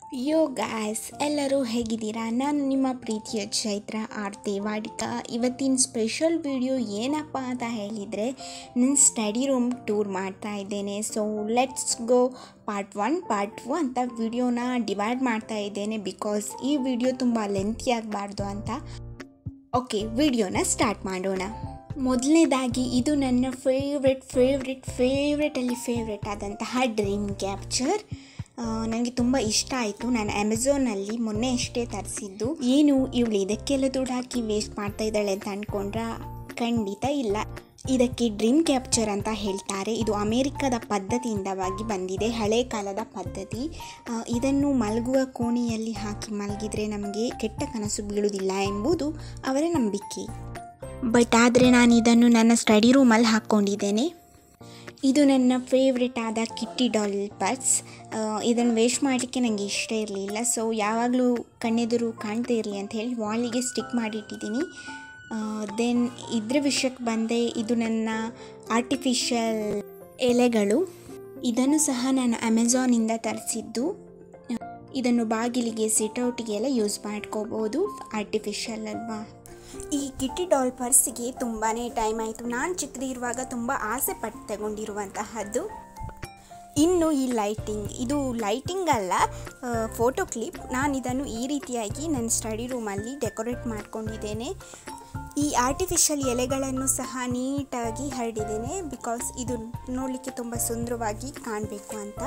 ಯೋ guys ಎಲ್ಲರೂ ಹೇಗಿದ್ದೀರಾ ನಾನು ನಿಮ್ಮ ಪ್ರೀತಿಯ ಚೈತ್ರ ಆರ್ತಿ ವಾಡಿಕ ಇವತ್ತಿನ ಸ್ಪೆಷಲ್ ವಿಡಿಯೋ ಏನಪ್ಪ ಅಂತ ಹೇಳಿದರೆ ನನ್ನ ಸ್ಟಡಿ ರೂಮ್ ಟೂರ್ ಮಾಡ್ತಾ ಇದ್ದೇನೆ so let's go part one part two ಅಂತ ವಿಡಿಯೋನ ಡಿವೈಡ್ ಮಾಡ್ತಾ ಇದ್ದೇನೆ ಬಿಕಾಸ್ ಈ ವಿಡಿಯೋ ತುಂಬ ಲೆಂತಿ ಆಗಬಾರ್ದು ಅಂತ ಓಕೆ ವಿಡಿಯೋನ ಸ್ಟಾರ್ಟ್ ಮಾಡೋಣ ಮೊದಲನೇದಾಗಿ ಇದು ನನ್ನ ಫೇವ್ರೆಟ್ ಫೇವ್ರೆಟ್ ಫೇವ್ರೆಟಲ್ಲಿ ಫೇವ್ರೆಟ್ ಆದಂತಹ ಡ್ರೀಮ್ ಕ್ಯಾಪ್ಚರ್ ನನಗೆ ತುಂಬ ಇಷ್ಟ ಆಯಿತು ನಾನು ಅಮೆಝೋನಲ್ಲಿ ಮೊನ್ನೆ ಅಷ್ಟೇ ತರಿಸಿದ್ದು ಏನು ಇವಳು ಇದಕ್ಕೆಲ್ಲ ದುಡ್ಡು ಹಾಕಿ ವೇಸ್ಟ್ ಮಾಡ್ತಾ ಇದ್ದಾಳೆ ಅಂತ ಅಂದ್ಕೊಂಡ್ರೆ ಖಂಡಿತ ಇಲ್ಲ ಇದಕ್ಕೆ ಡ್ರೀಮ್ ಕ್ಯಾಪ್ಚರ್ ಅಂತ ಹೇಳ್ತಾರೆ ಇದು ಅಮೇರಿಕದ ಪದ್ಧತಿಯಿಂದವಾಗಿ ಬಂದಿದೆ ಹಳೆ ಕಾಲದ ಪದ್ಧತಿ ಆ, ಇದನ್ನು ಮಲಗುವ ಕೋಣೆಯಲ್ಲಿ ಹಾಕಿ ಮಲಗಿದರೆ ನಮಗೆ ಕೆಟ್ಟ ಕನಸು ಬೀಳುವುದಿಲ್ಲ ಎಂಬುದು ಅವರ ನಂಬಿಕೆ ಬಟ್ ಆದರೆ ನಾನು ಇದನ್ನು ನನ್ನ ಸ್ಟಡಿ ರೂಮಲ್ಲಿ ಹಾಕ್ಕೊಂಡಿದ್ದೇನೆ ಇದು ನನ್ನ ಫೇವ್ರೆಟ್ ಆದ ಕಿಟ್ಟಿ ಡಾಲ್ ಪರ್ಸ್ ಇದನ್ನು ವೇಸ್ಟ್ ಮಾಡಲಿಕ್ಕೆ ನನಗೆ ಇಷ್ಟ ಇರಲಿಲ್ಲ ಸೊ ಯಾವಾಗಲೂ ಕಣ್ಣೆದುರು ಕಾಣ್ತಾ ಇರಲಿ ಅಂತ ಹೇಳಿ ವಾಲಿಗೆ ಸ್ಟಿಕ್ ಮಾಡಿಟ್ಟಿದ್ದೀನಿ ದೆನ್ ಇದ್ರ ವಿಷಯಕ್ಕೆ ಬಂದೆ ಇದು ನನ್ನ ಆರ್ಟಿಫಿಷಿಯಲ್ ಎಲೆಗಳು ಇದನ್ನು ಸಹ ನಾನು ಅಮೆಝಾನಿಂದ ತರಿಸಿದ್ದು ಇದನ್ನು ಬಾಗಿಲಿಗೆ ಸಿಟೌಟಿಗೆಲ್ಲ ಯೂಸ್ ಮಾಡ್ಕೋಬೋದು ಆರ್ಟಿಫಿಷಿಯಲ್ ಅಲ್ವಾ ಈ ಕಿಟ್ಟಿ ಡಾಲ್ ಪರ್ಸಿಗೆ ತುಂಬಾ ಟೈಮ್ ಆಯಿತು ನಾನು ಚಿಕ್ಕದಿರುವಾಗ ತುಂಬ ಆಸೆ ಪಟ್ಟು ತಗೊಂಡಿರುವಂತಹದ್ದು ಇನ್ನು ಈ ಲೈಟಿಂಗ್ ಇದು ಲೈಟಿಂಗ್ ಅಲ್ಲ ಫೋಟೋ ಕ್ಲಿಪ್ ನಾನು ಇದನ್ನು ಈ ರೀತಿಯಾಗಿ ನನ್ನ ಸ್ಟಡಿ ರೂಮಲ್ಲಿ ಡೆಕೋರೇಟ್ ಮಾಡ್ಕೊಂಡಿದ್ದೇನೆ ಈ ಆರ್ಟಿಫಿಷಿಯಲ್ ಎಲೆಗಳನ್ನು ಸಹ ನೀಟಾಗಿ ಹರಡಿದ್ದೇನೆ ಬಿಕಾಸ್ ಇದು ನೋಡಲಿಕ್ಕೆ ತುಂಬ ಸುಂದರವಾಗಿ ಕಾಣಬೇಕು ಅಂತ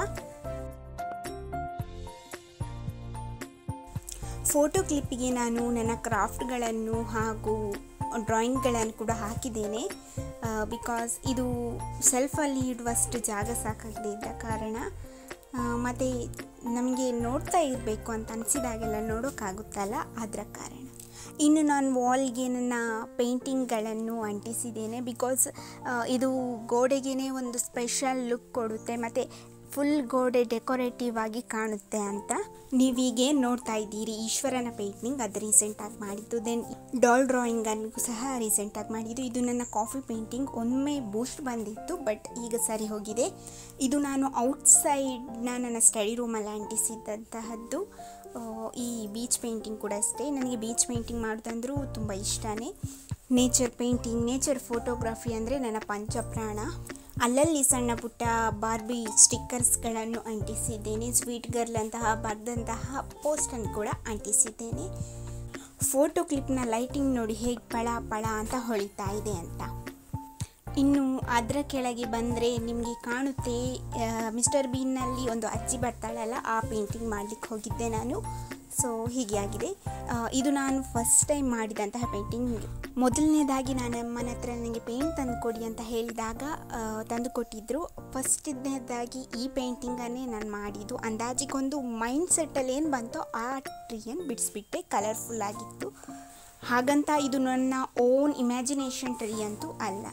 ಫೋಟೋ ಕ್ಲಿಪ್ಪಿಗೆ ನಾನು ನನ್ನ ಕ್ರಾಫ್ಟ್ಗಳನ್ನು ಹಾಗೂ ಡ್ರಾಯಿಂಗ್ಗಳನ್ನು ಕೂಡ ಹಾಕಿದ್ದೇನೆ ಬಿಕಾಸ್ ಇದು ಸೆಲ್ಫಲ್ಲಿ ಇಡುವಷ್ಟು ಜಾಗ ಸಾಕಾಗದೇ ಇದ್ದ ಕಾರಣ ಮತ್ತು ನಮಗೆ ನೋಡ್ತಾ ಇರಬೇಕು ಅಂತ ಅನಿಸಿದಾಗೆಲ್ಲ ನೋಡೋಕ್ಕಾಗುತ್ತಲ್ಲ ಅದರ ಕಾರಣ ಇನ್ನು ನಾನು ವಾಲ್ಗೆ ನನ್ನ ಪೇಂಟಿಂಗ್ಗಳನ್ನು ಅಂಟಿಸಿದ್ದೇನೆ ಬಿಕಾಸ್ ಇದು ಗೋಡೆಗೇ ಒಂದು ಸ್ಪೆಷಲ್ ಲುಕ್ ಕೊಡುತ್ತೆ ಮತ್ತು ಫುಲ್ ಗೋಡೆ ಡೆಕೋರೇಟಿವ್ ಆಗಿ ಕಾಣುತ್ತೆ ಅಂತ ನೀವೀಗೆ ನೋಡ್ತಾ ಇದ್ದೀರಿ ಈಶ್ವರನ ಪೇಂಟಿಂಗ್ ಅದು ರೀಸೆಂಟಾಗಿ ಮಾಡಿದ್ದು ದೆನ್ ಡಾಲ್ ಡ್ರಾಯಿಂಗನ್ನು ಸಹ ರೀಸೆಂಟಾಗಿ ಮಾಡಿದ್ದು ಇದು ನನ್ನ ಕಾಫಿ ಪೇಂಟಿಂಗ್ ಒಮ್ಮೆ ಬೂಸ್ಟ್ ಬಂದಿತ್ತು ಬಟ್ ಈಗ ಸರಿ ಹೋಗಿದೆ ಇದು ನಾನು ಔಟ್ಸೈಡ್ನ ನನ್ನ ಸ್ಟಡಿ ರೂಮಲ್ಲಿ ಅಂಟಿಸಿದ್ದಂತಹದ್ದು ಆ, ಈ ಬೀಚ್ ಪೇಂಟಿಂಗ್ ಕೂಡ ಅಷ್ಟೇ ನನಗೆ ಬೀಚ್ ಪೇಂಟಿಂಗ್ ಮಾಡೋದಂದ್ರೂ ತುಂಬ ಇಷ್ಟನೇ ನೇಚರ್ ಪೇಂಟಿಂಗ್ ನೇಚರ್ ಫೋಟೋಗ್ರಫಿ ಅಂದರೆ ನನ್ನ ಪಂಚಪ್ರಾಣ ಅಲ್ಲಲ್ಲಿ ಸಣ್ಣ ಪುಟ್ಟ ಬಾರ್ಬಿ ಸ್ಟಿಕ್ಕರ್ಸ್ಗಳನ್ನು ಅಂಟಿಸಿದ್ದೇನೆ ಸ್ವೀಟ್ ಗರ್ಲ್ ಅಂತಹ ಬರೆದಂತಹ ಪೋಸ್ಟನ್ನು ಕೂಡ ಅಂಟಿಸಿದ್ದೇನೆ ಫೋಟೋ ಕ್ಲಿಪ್ನ ಲೈಟಿಂಗ್ ನೋಡಿ ಹೇಗೆ ಪಳ ಪಳ ಅಂತ ಹೊಳಿತಾ ಇದೆ ಅಂತ ಇನ್ನು ಅದರ ಕೆಳಗೆ ಬಂದರೆ ನಿಮಗೆ ಕಾಣುತ್ತೆ ಮಿಸ್ಟರ್ ಬೀನ್ನಲ್ಲಿ ಒಂದು ಅಜ್ಜಿ ಬರ್ತಾಳಲ್ಲ ಆ ಪೇಂಟಿಂಗ್ ಮಾಡಲಿಕ್ಕೆ ಹೋಗಿದ್ದೆ ನಾನು ಸೊ ಹೀಗೆ ಆಗಿದೆ ಆ, ಇದು ನಾನು ಫಸ್ಟ್ ಟೈಮ್ ಮಾಡಿದಂತಹ ಪೇಂಟಿಂಗ್ ಮೊದಲನೇದಾಗಿ ನಾನು ಅಮ್ಮನ ಹತ್ರ ನನಗೆ ಪೇಂಟ್ ತಂದು ಕೊಡಿ ಅಂತ ಹೇಳಿದಾಗ ಆ, ತಂದು ಕೊಟ್ಟಿದ್ದರು ಫಸ್ಟ್ನೇದಾಗಿ ಈ ಪೇಂಟಿಂಗನ್ನೇ ನಾನು ಮಾಡಿದ್ದು ಅಂದಾಜಿಗೊಂದು ಮೈಂಡ್ ಸೆಟ್ಟಲ್ಲಿ ಏನು ಬಂತೋ ಆ ಟ್ರೀಯನ್ನು ಬಿಡಿಸ್ಬಿಟ್ಟೆ ಕಲರ್ಫುಲ್ ಆಗಿತ್ತು ಹಾಗಂತ ಇದು ನನ್ನ ಓನ್ ಇಮ್ಯಾಜಿನೇಷನ್ ಟ್ರೀ ಅಂತೂ ಅಲ್ಲ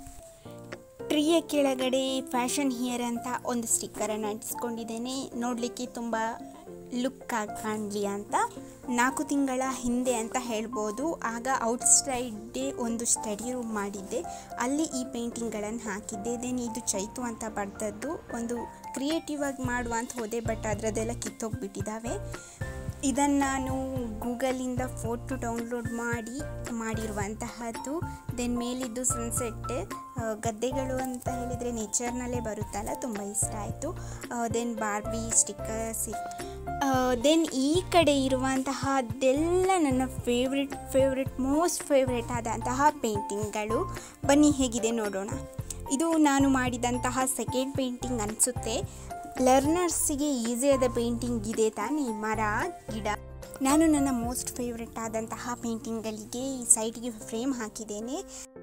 ಟ್ರೀಯ ಕೆಳಗಡೆ ಫ್ಯಾಷನ್ ಹಿಯರ್ ಅಂತ ಒಂದು ಸ್ಟಿಕ್ಕರನ್ನು ಅಂಟಿಸ್ಕೊಂಡಿದ್ದೇನೆ ನೋಡಲಿಕ್ಕೆ ತುಂಬ ಲುಕ್ ಆಗಿ ಕಾಣಲಿ ಅಂತ ನಾಲ್ಕು ತಿಂಗಳ ಹಿಂದೆ ಅಂತ ಹೇಳ್ಬೋದು ಆಗ ಔಟ್ಸೈಡೇ ಒಂದು ಸ್ಟಡಿ ರೂಮ್ ಮಾಡಿದ್ದೆ ಅಲ್ಲಿ ಈ ಪೇಂಟಿಂಗ್ಗಳನ್ನು ಹಾಕಿದ್ದೆ ದೆನ್ ಇದು ಚೈತು ಅಂತ ಬರೆದದ್ದು ಒಂದು ಕ್ರಿಯೇಟಿವ್ ಆಗಿ ಮಾಡುವ ಅಂತ ಹೋದೆ ಬಟ್ ಅದರದ್ದೆಲ್ಲ ಕಿತ್ತೋಗ್ಬಿಟ್ಟಿದ್ದಾವೆ ಇದನ್ನು ನಾನು ಗೂಗಲಿಂದ ಫೋಟೋ ಡೌನ್ಲೋಡ್ ಮಾಡಿ ಮಾಡಿರುವಂತಹದ್ದು ದೆನ್ ಮೇಲಿದ್ದು ಸನ್ಸೆಟ್ ಗದ್ದೆಗಳು ಅಂತ ಹೇಳಿದರೆ ನೇಚರ್ನಲ್ಲೇ ಬರುತ್ತಲ್ಲ ತುಂಬ ಇಷ್ಟ ಆಯಿತು ದೆನ್ ಬಾರ್ಬಿ ಸ್ಟಿಕ್ಕರ್ಸ್ ದೆನ್ ಈ ಕಡೆ ಇರುವಂತಹದ್ದೆಲ್ಲ ನನ್ನ ಫೇವ್ರೆಟ್ ಫೇವ್ರೆಟ್ ಮೋಸ್ಟ್ ಫೇವ್ರೆಟ್ ಆದಂತಹ ಪೇಂಟಿಂಗ್ಗಳು ಬನ್ನಿ ಹೇಗಿದೆ ನೋಡೋಣ ಇದು ನಾನು ಮಾಡಿದಂತಹ ಸೆಕೆಂಡ್ ಪೇಂಟಿಂಗ್ ಅನಿಸುತ್ತೆ ಲರ್ನರ್ಸಿಗೆ ಈಸಿಯಾದ ಪೇಂಟಿಂಗ್ ಇದೆ ತಾನೇ ಮರ ಗಿಡ ನಾನು ನನ್ನ ಮೋಸ್ಟ್ ಫೇವ್ರೆಟ್ ಆದಂತಹ ಪೇಂಟಿಂಗ್ಗಳಿಗೆ ಈ ಸೈಡ್ಗೆ ಫ್ರೇಮ್ ಹಾಕಿದ್ದೇನೆ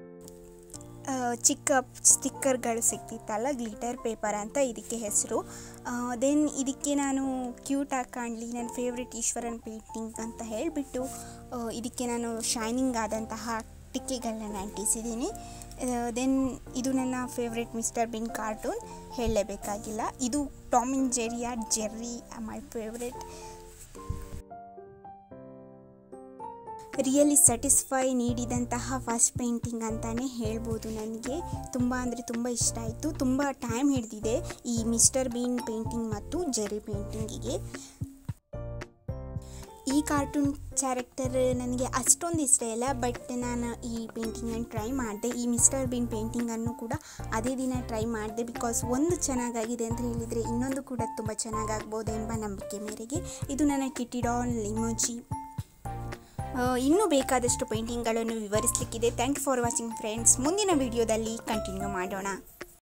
ಆ, ಚಿಕ್ಕ ಸ್ಟಿಕ್ಕರ್ಗಳು ಸಿಗ್ತಿತ್ತಲ್ಲ ಗ್ಲಿಟರ್ ಪೇಪರ್ ಅಂತ ಇದಕ್ಕೆ ಹೆಸರು ದೆನ್ ಇದಕ್ಕೆ ನಾನು ಕ್ಯೂಟಾಗಿ ಕಾಣಲಿ ನನ್ನ ಫೇವ್ರೆಟ್ ಈಶ್ವರನ್ ಪೇಂಟಿಂಗ್ ಅಂತ ಹೇಳಿಬಿಟ್ಟು ಇದಕ್ಕೆ ನಾನು ಶೈನಿಂಗ್ ಆದಂತಹ ಟಿಕ್ಕೆಗಳನ್ನ ಅಂಟಿಸಿದ್ದೀನಿ ದೆನ್ ಇದು ನನ್ನ ಫೇವ್ರೆಟ್ ಮಿಸ್ಟರ್ ಬಿನ್ ಕಾರ್ಟೂನ್ ಹೇಳಲೇಬೇಕಾಗಿಲ್ಲ ಇದು ಟಾಮ್ ಇನ್ ಜೆರಿಯ Jerry my favourite really satisfy ನೀಡಿದಂತಹ ಫಸ್ಟ್ ಪೇಂಟಿಂಗ್ ಅಂತಲೇ ಹೇಳ್ಬೋದು ನನಗೆ ತುಂಬ ಅಂದರೆ ತುಂಬ ಇಷ್ಟ ಆಯಿತು ತುಂಬ ಟೈಮ್ ಹಿಡಿದಿದೆ ಈ ಮಿಸ್ಟರ್ ಬೀನ್ ಪೇಂಟಿಂಗ್ ಮತ್ತು ಜೆರಿ ಪೇಂಟಿಂಗಿಗೆ ಕಾರ್ಟೂನ್ ಕ್ಯಾರೆಕ್ಟರ್ ನನಗೆ ಅಷ್ಟೊಂದು ಇಷ್ಟ ಇಲ್ಲ ಬಟ್ ನಾನು ಈ ಪೇಂಟಿಂಗನ್ನು ಟ್ರೈ ಮಾಡಿದೆ ಈ ಮಿಸ್ಟರ್ ಬೀನ್ ಪೇಂಟಿಂಗನ್ನು ಕೂಡ ಅದೇ ದಿನ ಟ್ರೈ ಮಾಡಿದೆ ಬಿಕಾಸ್ ಒಂದು ಚೆನ್ನಾಗಾಗಿದೆ ಅಂತ ಹೇಳಿದರೆ ಇನ್ನೊಂದು ಕೂಡ ತುಂಬ ಚೆನ್ನಾಗಾಗ್ಬೋದು ಎಂಬ ನಂಬಿಕೆ ಮೇರೆಗೆ ಇದು ನನ್ನ ಕಿಟಿಡಾಲ್ ಇಮೋಜಿ ಇನ್ನೂ ಬೇಕಾದಷ್ಟು ಪೇಂಟಿಂಗ್ಗಳನ್ನು ವಿವರಿಸಲಿಕ್ಕಿದೆ thank you for watching friends ಮುಂದಿನ ವಿಡಿಯೋದಲ್ಲಿ ಕಂಟಿನ್ಯೂ ಮಾಡೋಣ